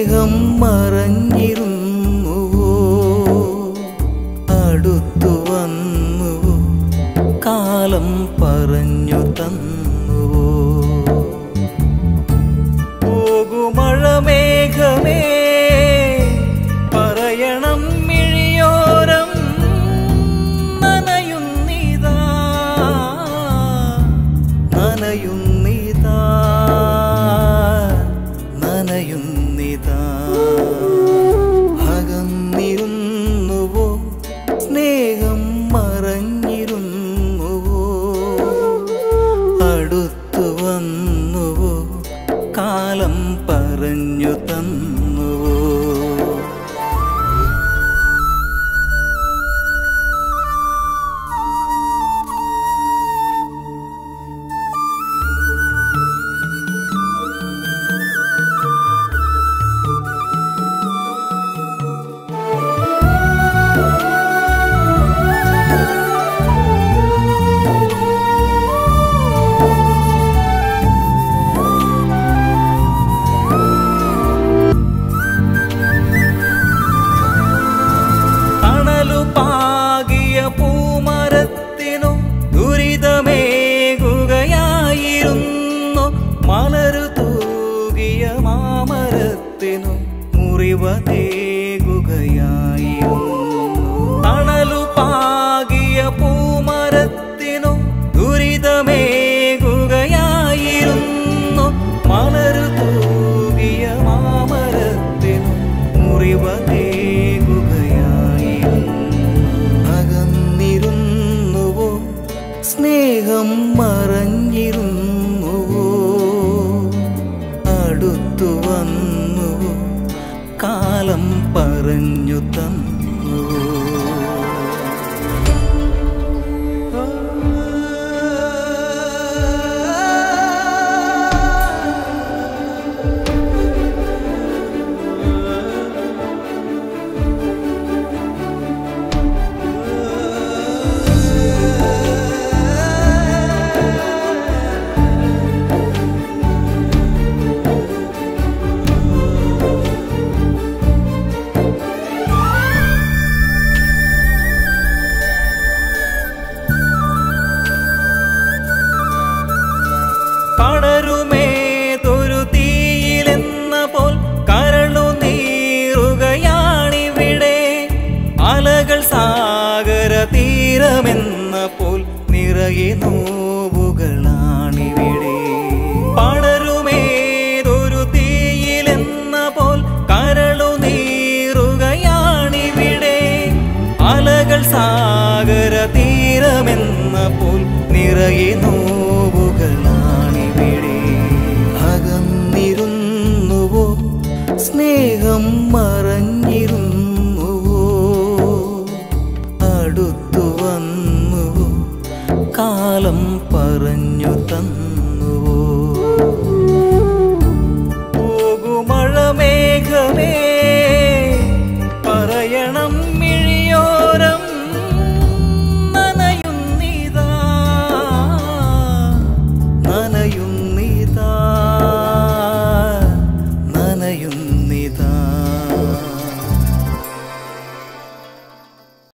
സ്നേഹം മറഞ്ഞിരുന്നുവോ അടുത്തു വന്നുവോ കാലം പറഞ്ഞു തന്നുവോ പോകുമഴമേഘമേ പറയണം മിഴിയോരം നനയുന്നിതാ നനയുന്നിതാ നനയുന്നിതാ അകന്നിരുന്നുവോ സ്നേഹം മറഞ്ഞിരുന്നുവോ അടുത്തു വന്നുവോ കാലം പറഞ്ഞു തന്നുവോ തണലു പാകിയ പൂമരത്തിനു ദുരിതമേകുകയായിരുന്നു മലരു തൂകിയ മാമരത്തിനു മുറിവതേകുകയായിരുന്നു തണലു പാകിയ പൂമരത്തിനു ദുരിതമേകുകയായിരുന്നു മലരു തൂകിയ മാമരത്തിനു മുറിവതേകുകയായിരുന്നു അകന്നിരുന്നുവോ സ്നേഹം മറഞ്ഞിരുന്നുവോ അടുത്തു വന്നുവോ കാലം പറഞ്ഞു തന്നുവോ പടരുമേതൊരു തീയിലെന്ന പോൽ കരളു നീറുകയാണിവിടെ അലകൾ സാഗര തീരമെന്ന പോൽ നിറയെ നോവുകളാണിവിടെ പടരുമേതൊരു തീയിലെന്ന പോൽ കരളു നീറുകയാണിവിടെ അലകൾ സാഗര തീരമെന്ന പോൽ നിറയെ നോവുകളാണിവിടെ അകന്നിരുന്നുവോ സ്നേഹം മറഞ്ഞിരുന്നുവോ അടുത്തു വന്നുവോ കാലം പറഞ്ഞു തന്നുവോ പോകുമഴമേഘമേ പറയണം മിഴിയോരം നനയുന്നിതാ നനയുന്നിതാ നനയുന്നിതാ